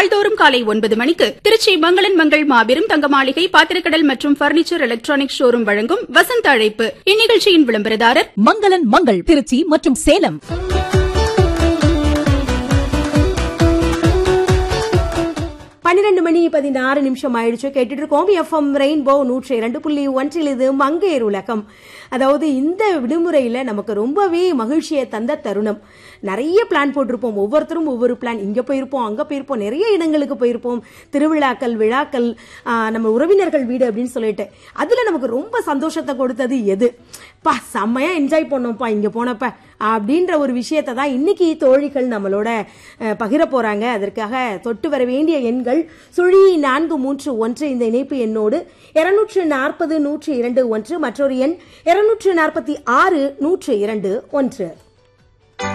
நாள்தோறும் காலை ஒன்பது மணிக்கு திருச்சி மங்களன் மங்கள் மாபெரும் தங்க மாளிகை பாத்திரக்கடல் மற்றும் பர்னிச்சர் எலக்ட்ரானிக் ஷோரூம் வழங்கும் வசந்த அழைப்பு இந்நிகழ்ச்சியின் விளம்பரதாரர் மங்களன் மங்கள் திருச்சி மற்றும் சேலம் பன்னிரெண்டு மணி பதினாறு நிமிஷம் ஆயிடுச்சு கேட்டுட்டு இருக்கோம் எஃப்எம் ரெயின்போ நூற்றி இரண்டு புள்ளி ஒன்றில் இது மங்கையர் உலகம் அதாவது இந்த விடுமுறையில நமக்கு ரொம்பவே மகிழ்ச்சியை தந்த தருணம் நிறைய பிளான் போட்டிருப்போம் ஒவ்வொருத்தரும் ஒவ்வொரு பிளான் இங்க போயிருப்போம் அங்க போயிருப்போம் நிறைய இடங்களுக்கு போயிருப்போம் திருவிழாக்கள் விழாக்கள் ஆஹ், நம்ம உறவினர்கள் வீடு அப்படின்னு சொல்லிட்டு அதுல நமக்கு ரொம்ப சந்தோஷத்தை கொடுத்தது எது பா செம்மையா என்ஜாய் பண்ணோம்ப்பா இங்க போனப்ப அப்படின்ற ஒரு விஷயத்தை தான் இன்னைக்கு தோழிகள் நம்மளோட அஹ், பகிர போறாங்க அதற்காக தொட்டு வர வேண்டிய எண்கள் சுழி நான்கு மூன்று ஒன்று இந்த இணைப்பு எண்ணோடு இருநூற்று நாற்பது நூற்று இரண்டு ஒன்று மற்றொரு எண் இருநூற்று நாற்பத்தி ஆறு நூற்று இரண்டு ஒன்று